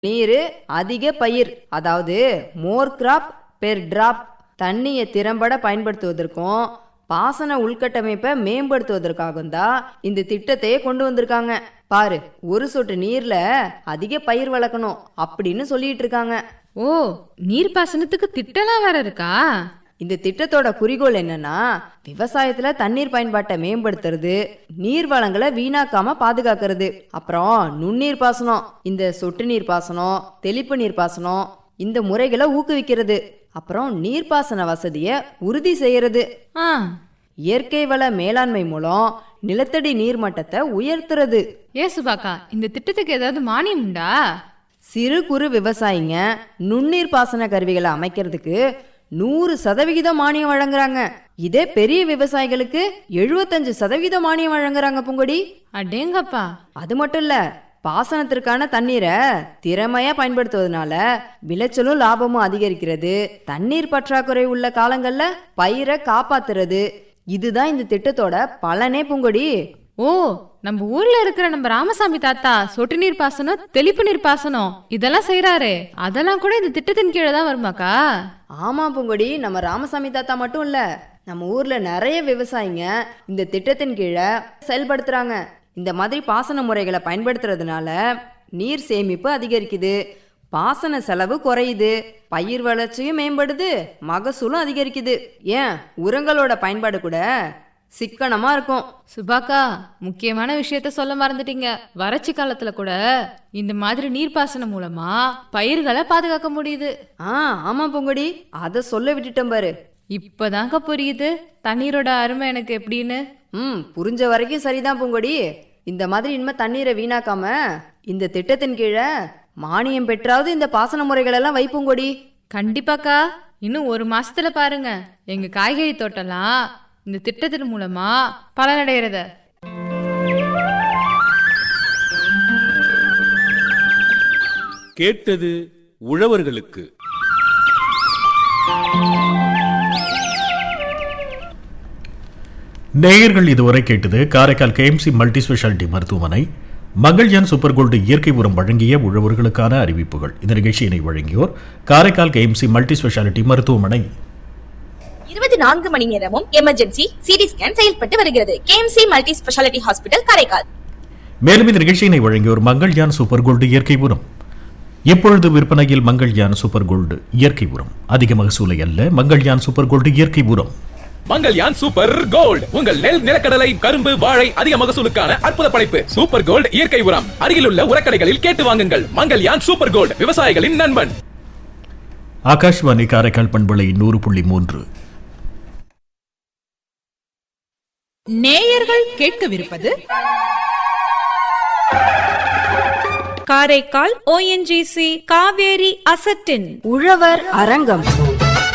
நீர் அதிக பயிர் அதாவது மோர் கிராப் பெர் டிராப் தண்ணியை திறம்பட பயன்படுத்துவதற்கும் பாசன உள்கட்டமைப்பை மேம்படுத்துவதற்காகவும் தான் இந்த திட்டத்தையே கொண்டு வந்திருக்காங்க பாரு ஒரு சொட்டு நீர்ல அதிக பயிர் வளர்க்கணும் அப்படின்னு சொல்லிட்டு இருக்காங்க ஓ நீர்ப்பாசனத்துக்கு திட்டம்லாம் வேற இருக்கா இந்த திட்டத்தோட குறிக்கோள் என்னன்னா விவசாயத்துல தண்ணீர் பயன்பாட்டை மேம்படுத்துறது நீர் வளங்களை வீணாக்காம பாதுகாக்கிறது அப்புறம் நுண்ணீர் பாசனம் இந்த சொட்டு நீர் பாசனம் தெளிப்பு நீர் பாசனம் இந்த முறைகளை ஊக்குவிக்கிறது அப்புறம் நீர்ப்பாசன வசதியை உறுதி செய்யறது ஆ இயற்கை வள மேலாண்மை மூலம் நிலத்தடி நீர்மட்டத்தை உயர்த்துறது ஏ சுபாக்கா இந்த திட்டத்துக்கு ஏதாவது மானியம் உண்டா சிறு குறு விவசாயிங்க நுண்ணீர் பாசன கருவிகளை அமைக்கிறதுக்கு நூறு சதவிகிதம் மானியம் வழங்குறாங்க இதே பெரிய விவசாயிகளுக்கு எழுபத்தஞ்சு சதவீதம் மானியம் வழங்குறாங்க பூங்கொடி அடேங்கப்பா அது மட்டும் இல்ல பாசனத்திற்கான தண்ணீரை திறமையா பயன்படுத்துவதனால விளைச்சலும் லாபமும் அதிகரிக்கிறது தண்ணீர் பற்றாக்குறை உள்ள காலங்கள்ல பயிரை காப்பாத்துறது இதுதான் இந்த திட்டத்தோட பலனே பூங்கொடி ஓ நம்ம ஊர்ல இருக்கிற நம்ம ராமசாமி தாத்தா சொட்டு நீர் பாசனம் தெளிப்பு நீர் பாசனம் இதெல்லாம் செய்யறாரு அதெல்லாம் கூட இந்த திட்டத்தின் கீழே தான் வருமாக்கா ஆமா பூங்கொடி நம்ம ராமசாமி தாத்தா மட்டும் இல்ல நம்ம ஊர்ல நிறைய விவசாயிங்க இந்த திட்டத்தின் கீழே செயல்படுத்துறாங்க இந்த மாதிரி பாசன முறைகளை பயன்படுத்துறதுனால நீர் சேமிப்பு அதிகரிக்குது பாசன செலவு குறையுது பயிர் வளர்ச்சியும் மேம்படுது மகசூலும் அதிகரிக்குது ஏன் உரங்களோட பயன்பாடு கூட சிக்கனமா இருக்கும் சுபாக்கா முக்கியமான விஷயத்த சொல்ல மறந்துட்டீங்க வறட்சி காலத்துல கூட இந்த மாதிரி நீர்ப்பாசனம் மூலமா பயிர்களை பாதுகாக்க முடியுது ஆ ஆமா பூங்கொடி அதை சொல்ல விட்டுட்டேன் பாரு இப்பதாங்க புரியுது தண்ணீரோட அருமை எனக்கு எப்படின்னு ம் புரிஞ்ச வரைக்கும் சரிதான் பூங்கொடி இந்த மாதிரி இனிமே தண்ணீரை வீணாக்காம இந்த திட்டத்தின் கீழே மானியம் பெற்றாவது இந்த பாசன முறைகள் எல்லாம் வைப்பூங்கொடி கண்டிப்பாக்கா இன்னும் ஒரு மாசத்துல பாருங்க எங்க காய்கறி தோட்டம்லாம் இந்த திட்டத்தின் மூலமா பலனடைகிறத கேட்டது உழவர்களுக்கு நேயர்கள் இதுவரை கேட்டது காரைக்கால் கேஎம்சி மல்டி ஸ்பெஷாலிட்டி மருத்துவமனை மங்கள்யான் சூப்பர் கோல்டு இயற்கை உரம் வழங்கிய உழவர்களுக்கான அறிவிப்புகள் இந்த நிகழ்ச்சியினை வழங்கியோர் காரைக்கால் கேஎம்சி மல்டி ஸ்பெஷாலிட்டி மருத்துவமனை இருபத்தி நான்கு மணி நேரமும் எமர்ஜென்சி சிடி ஸ்கேன் செயல்பட்டு வருகிறது KMC multi speciality hospital Karaikal மேலும் இந்த நிகழ்ச்சியினை வழங்கியோர் மங்கள்யான் சூப்பர் கோல்டு இயற்கை உரம் இப்பொழுது விற்பனையில் மங்கள்யான் சூப்பர் கோல்டு இயற்கை உரம் அதிக மகசூலை அல்ல மங்கள்யான் சூப்பர் கோல்டு இயற்கை உரம் மங்கல்யான் சூப்பர் கோல்ட் உங்கள் நெல் நிலக்கடலை கரும்பு வாழை அதிக மகசூலுக்கான அற்புத படைப்பு சூப்பர் கோல்ட் இயற்கை உரம் அருகிலுள்ள உரக்கடைகளில் கேட்டு வாங்குங்கள் மங்கல்யான் சூப்பர் கோல்ட் விவசாயிகளின் நண்பன் ஆகாஷ்வாணி காரைக்கால் பண்பலை நூறு புள்ளி மூன்று நேயர்கள் கேட்கவிருப்பது காரைக்கால் ஓஎன்ஜிசி காவேரி அசட்டின் உழவர் அரங்கம்